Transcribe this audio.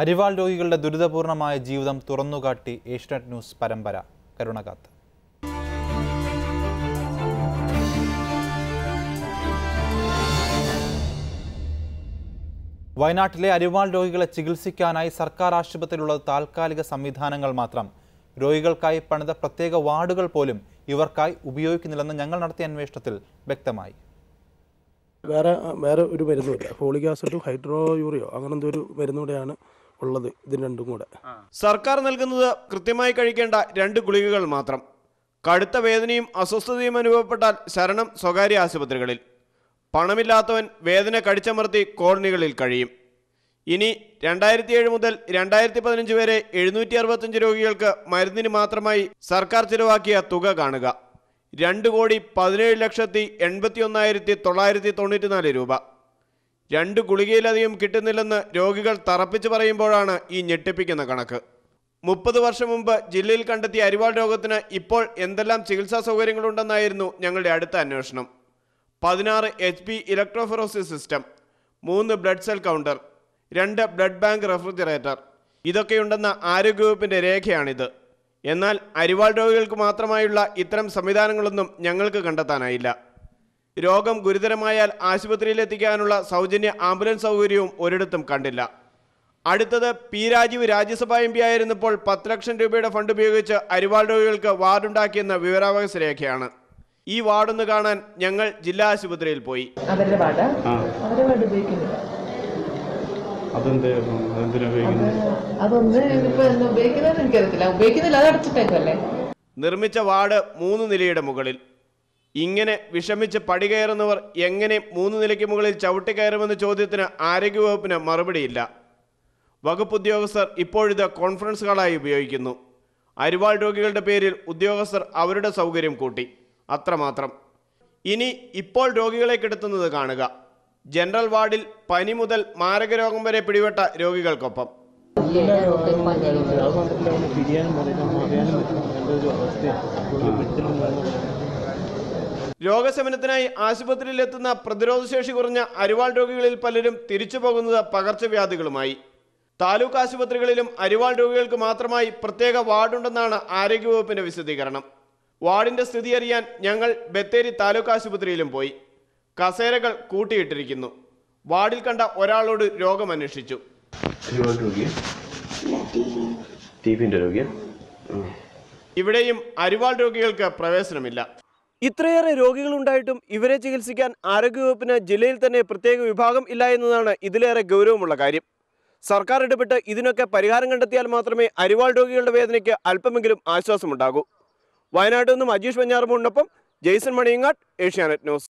അരിവാൾ രോഗികളുടെ ദുരിതപൂർണമായ ജീവിതം തുറന്നുകാട്ടി ഏഷ്യനെറ്റ് ന്യൂസ് പരമ്പര കരുണകാത്ത് വയനാട്ടിലെ അരിവാൾ രോഗികളെ ചികിത്സിക്കാനായി സർക്കാർ ആശുപത്രിയിലുള്ളത് താൽക്കാലിക സംവിധാനങ്ങൾ മാത്രം രോഗികൾക്കായി പണിത പ്രത്യേക വാർഡുകൾ പോലും ഇവർക്കായി ഉപയോഗിക്കുന്നില്ലെന്ന് ഞങ്ങൾ നടത്തിയ അന്വേഷണത്തിൽ വ്യക്തമായി വേറെ വേറെ ഒരു മരുന്നുമില്ല ഫോളിക് ആസിഡും ഹൈഡ്രോ യൂറിയോ അങ്ങനെ എന്തോ ഒരു മരുന്നൂടെയാണ് ഉള്ളത് ഇതിന് രണ്ടും കൂടെ സർക്കാർ നൽകുന്നത് കൃത്യമായി കഴിക്കേണ്ട രണ്ട് ഗുളികകൾ മാത്രം കടുത്ത വേദനയും അസ്വസ്ഥതയും അനുഭവപ്പെട്ടാൽ ശരണം സ്വകാര്യ ആശുപത്രികളിൽ പണമില്ലാത്തവൻ വേദന കടിച്ചമർത്തി കോളനികളിൽ കഴിയും ഇനി രണ്ടായിരത്തി ഏഴ് മുതൽ രണ്ടായിരത്തി പതിനഞ്ച് വരെ എഴുന്നൂറ്റി അറുപത്തഞ്ച് രോഗികൾക്ക് മരുന്നിന് മാത്രമായി സർക്കാർ ചിലവാക്കിയ തുക കാണുക രണ്ട് കോടി പതിനേഴ് ലക്ഷത്തി എൺപത്തി ഒന്നായിരത്തി തൊള്ളായിരത്തി തൊണ്ണൂറ്റിനാല് രൂപ രണ്ട് ഗുളികയിലധികം കിട്ടുന്നില്ലെന്ന് രോഗികൾ തറപ്പിച്ച് പറയുമ്പോഴാണ് ഈ ഞെട്ടിപ്പിക്കുന്ന കണക്ക് മുപ്പത് വർഷം മുമ്പ് ജില്ലയിൽ കണ്ടെത്തിയ അരിവാൾ രോഗത്തിന് ഇപ്പോൾ എന്തെല്ലാം ചികിത്സാ സൗകര്യങ്ങളുണ്ടെന്നായിരുന്നു ഞങ്ങളുടെ അടുത്ത അന്വേഷണം പതിനാറ് എച്ച് പി ഇലക്ട്രോഫെറോസിസ് സിസ്റ്റം മൂന്ന് ബ്ലഡ് സെൽ കൗണ്ടർ രണ്ട് ബ്ലഡ് ബാങ്ക് റെഫ്രിജറേറ്റർ ഇതൊക്കെയുണ്ടെന്ന ആരോഗ്യവകുപ്പിന്റെ രേഖയാണിത് എന്നാൽ അരിവാൾ രോഗികൾക്ക് മാത്രമായുള്ള ഇത്തരം സംവിധാനങ്ങളൊന്നും ഞങ്ങൾക്ക് കണ്ടെത്താനായില്ല രോഗം ഗുരുതരമായാൽ ആശുപത്രിയിലെത്തിക്കാനുള്ള സൗജന്യ ആംബുലൻസ് സൗകര്യവും ഒരിടത്തും കണ്ടില്ല അടുത്തത് P Rajeev Rajya Sabha M P ആയിരുന്നപ്പോൾ പത്ത് ലക്ഷം രൂപയുടെ ഫണ്ട് ഉപയോഗിച്ച് അരിവാൾ രോഗികൾക്ക് വാർഡുണ്ടാക്കിയെന്ന വിവരാവകാശ രേഖയാണ് ഈ വാർഡൊന്ന് കാണാൻ ഞങ്ങൾ ജില്ലാ ആശുപത്രിയിൽ പോയി അവരുടെ വാർഡ് അവരുടെ വാർഡ് ഉപയോഗിക്കുന്നില്ല അതെന്ത് അതെന്തിനാ ഉപയോഗിക്കുന്നത് അതൊന്ന് ഇപ്പൊ എന്ന് ഉപയോഗിക്കുന്നത് എനിക്കറിയത്തില്ല ഉപയോഗിക്കുന്നില്ല അത് അടച്ചിട്ടേക്കല്ലേ നിർമ്മിച്ച വാർഡ് മൂന്ന് നിലയുടെ മുകളിൽ ഇങ്ങനെ വിഷമിച്ച് പടി കയറുന്നവർ എങ്ങനെ മൂന്ന് നിലയ്ക്ക് മുകളിൽ ചവിട്ടി കയറുമെന്ന ചോദ്യത്തിന് ആരോഗ്യവകുപ്പിന് മറുപടിയില്ല വകുപ്പ് ഉദ്യോഗസ്ഥർ ഇപ്പോഴിത് കോൺഫറൻസ് ഹാളായി ഉപയോഗിക്കുന്നു അരിവാൾ രോഗികളുടെ പേരിൽ ഉദ്യോഗസ്ഥർ അവരുടെ സൗകര്യം കൂട്ടി അത്രമാത്രം ഇനി ഇപ്പോൾ രോഗികളെ കിടത്തുന്നത് കാണുക ജനറൽ വാർഡിൽ പനി മുതൽ മാരകരോഗം വരെ പിടിപെട്ട രോഗികൾക്കൊപ്പം തിരിയാനും പറ്റില്ല മാറിയാനും പറ്റില്ല എൻ്റെ ഒരു അവസ്ഥയാണ് രോഗശമനത്തിനായി ആശുപത്രിയിൽ എത്തുന്ന പ്രതിരോധശേഷി കുറഞ്ഞ അരിവാൾ രോഗികളിൽ പലരും തിരിച്ചു പോകുന്നത് പകർച്ചവ്യാധികളുമായി താലൂക്ക് ആശുപത്രികളിലും അരിവാൾ രോഗികൾക്ക് മാത്രമായി പ്രത്യേക വാർഡുണ്ടെന്നാണ് ആരോഗ്യവകുപ്പിന്റെ വിശദീകരണം വാർഡിന്റെ സ്ഥിതി അറിയാൻ ഞങ്ങൾ ബത്തേരി താലൂക്ക് ആശുപത്രിയിലും പോയി കസേരകൾ കൂട്ടിയിട്ടിരിക്കുന്നു വാർഡിൽ കണ്ട ഒരാളോട് രോഗം അന്വേഷിച്ചു ഒരുപാട് രോഗിയ ടി ബിൻ്റെ രോഗിയ ഇവിടെയും അരിവാൾ രോഗികൾക്ക് പ്രവേശനമില്ല ഇത്രയേറെ രോഗികളുണ്ടായിട്ടും ഇവരെ ചികിത്സിക്കാൻ ആരോഗ്യവകുപ്പിന് ജില്ലയിൽ തന്നെ പ്രത്യേക വിഭാഗം ഇല്ല എന്നതാണ് ഇതിലേറെ ഗൗരവമുള്ള കാര്യം സർക്കാർ ഇടപെട്ട് ഇതിനൊക്കെ പരിഹാരം കണ്ടെത്തിയാൽ മാത്രമേ അരിവാൾ രോഗികളുടെ വേദനയ്ക്ക് അല്പമെങ്കിലും ആശ്വാസമുണ്ടാകൂ വയനാട്ടിൽ നിന്നും അജീഷ് വെഞ്ഞാറമൂടിനൊപ്പം ജെയ്സൺ മണിയങ്ങാട് ഏഷ്യാനെറ്റ് ന്യൂസ്